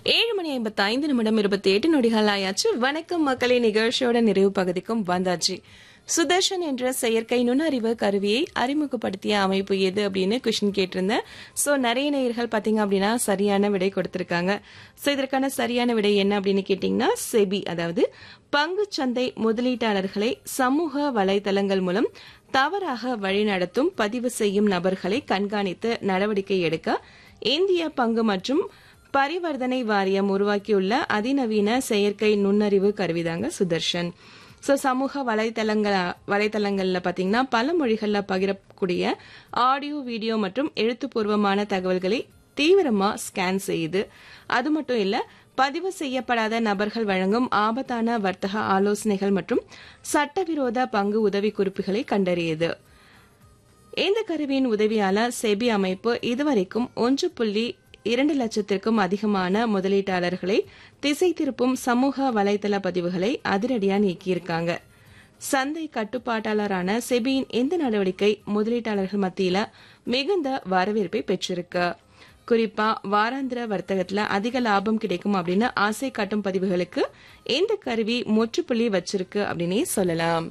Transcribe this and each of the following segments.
ஏழு மணி ஐம்பத்தி ஐந்து நிமிடம் இருபத்தி எட்டு நொடிகள் ஆயாச்சு வணக்கம் மக்களே நிகழ்ச்சியோட நிறைவு பகுதிக்கும் வந்தாச்சு சுதர்ஷன் என்ற செயற்கை நுண்ணறிவு கருவியை அறிமுகப்படுத்திய அமைப்பு எது அப்படின்னு கொஷின் கேட்டிருந்தேன் ஸோ நிறைய நேயர்கள் பார்த்தீங்க அப்படின்னா சரியான விடை கொடுத்திருக்காங்க ஸோ இதற்கான சரியான விடை என்ன அப்படின்னு கேட்டிங்கன்னா செபி அதாவது பங்குச்சந்தை முதலீட்டாளர்களை சமூக வலைதளங்கள் மூலம் தவறாக வழிநடத்தும் பதிவு செய்யும் நபர்களை கண்காணித்து நடவடிக்கை எடுக்க இந்திய பங்கு மற்றும் பரிவர்த்தனை வாரியம் உருவாக்கியுள்ள அதிநவீன செயற்கை நுண்ணறிவு கருவிதாங்க சுதர்ஷன் ஸோ சமூக வலைத்தளங்கள் வலைத்தளங்களில் பார்த்தீங்கன்னா பல மொழிகளில் பகிரக்கூடிய ஆடியோ வீடியோ மற்றும் எழுத்துப்பூர்வமான தகவல்களை தீவிரமாக ஸ்கேன் செய்யுது அது மட்டும் இல்லை பதிவு செய்யப்படாத நபர்கள் வழங்கும் ஆபத்தான வர்த்தக ஆலோசனைகள் மற்றும் சட்டவிரோத பங்கு உதவி குறிப்புகளை கண்டறியுது இந்த கருவியின் உதவியால செபி அமைப்பு இதுவரைக்கும் ஒன்று புள்ளி இரண்டு லட்சத்திற்கும் அதிகமான முதலீட்டாளர்களை திசை திருப்பும் சமூக வலைதள பதிவுகளை அதிரடியா நீக்கியிருக்காங்க சந்தை கட்டுப்பாட்டாளரான செபியின் இந்த நடவடிக்கை முதலீட்டாளர்கள் மத்தியில மிகுந்த வரவேற்பை பெற்றிருக்கு குறிப்பா வாராந்திர வர்த்தகத்துல அதிக லாபம் கிடைக்கும் அப்படின்னு ஆசை காட்டும் பதிவுகளுக்கு இந்த கருவி முற்றுப்புள்ளி வச்சிருக்கு அப்படின்னே சொல்லலாம்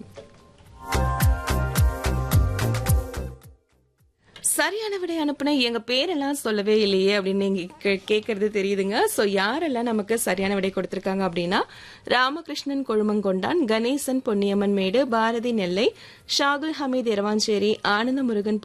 சரியான விடை அனுப்புன எங்க பேரெல்லாம் சொல்லவே இல்லையே அப்படின்னு நீங்க கே- கேக்குறது தெரியுதுங்க சோ யாரெல்லாம் நமக்கு சரியான விடை கொடுத்திருக்காங்க அப்படின்னா ராமகிருஷ்ணன் கொழுமங்கொண்டான் கணேசன் பொன்னியம்மன் மேடு பாரதி நெல்லை ஷாகுல் ஹமீத் இரவாஞ்சேரி ஆனந்த முருகன்